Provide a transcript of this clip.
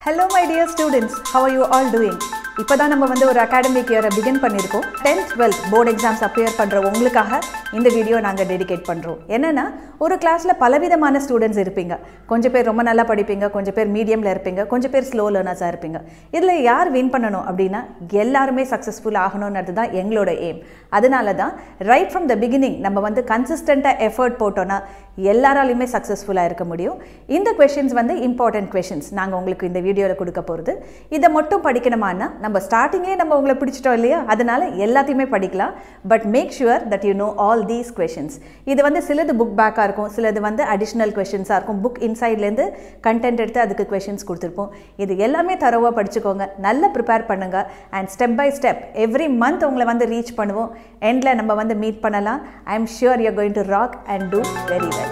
hello my dear students how you all doing இப்போ தான் நம்ம வந்து ஒரு அகாடமிக் இயரை பிகின் பண்ணியிருக்கோம் tenth twelfth board exams appear பண்ணுற உங்களுக்காக இந்த வீடியோ நாங்கள் டெடிகேட் பண்ணுறோம் என்னென்னா ஒரு கிளாஸில் பலவிதமான ஸ்டூடெண்ட்ஸ் இருப்பீங்க கொஞ்சம் பேர் ரொம்ப நல்லா படிப்பீங்க கொஞ்சம் பேர் மீடியமில் இருப்பீங்க கொஞ்சம் பேர் ஸ்லோ லேர்னர்ஸாக இருப்பீங்க இதில் யார் வின் பண்ணணும் அப்படின்னா எல்லாருமே சக்ஸஸ்ஃபுல் ஆகணுன்றது தான் எங்களோட எய்ம் அதனால தான் ரைட் ஃப்ரம் த பிகினிங் நம்ம வந்து கன்சிஸ்டண்ட்டாக எஃபர்ட் போட்டோன்னா எல்லாராலையுமே சக்ஸஸ்ஃபுல்லாக இருக்க முடியும் இந்த கொஷின்ஸ் வந்து இம்பார்ட்டன்ட் கொஷின்ஸ் நாங்கள் உங்களுக்கு இந்த வீடியோவில் கொடுக்க போகிறது இதை மட்டும் படிக்கணுமானா நம்ம ஸ்டார்டிங்கே நம்ம உங்களை பிடிச்சிட்டோம் இல்லையா அதனால எல்லாத்தையுமே படிக்கலாம் but make sure that you know all these questions இது வந்து சிலது புக் பேக்காக இருக்கும் சிலது வந்து அடிஷ்னல் கொஷின்ஸாக இருக்கும் புக் இன்சைட்லேருந்து கண்டென்ட் எடுத்து அதுக்கு கொஷின்ஸ் கொடுத்துருப்போம் இது எல்லாமே தரவாக படிச்சுக்கோங்க நல்லா ப்ரிப்பேர் பண்ணுங்கள் and step by step every month உங்களை வந்து ரீச் பண்ணுவோம் எண்டில் நம்ம வந்து மீட் பண்ணலாம் I am sure you going to rock and do very well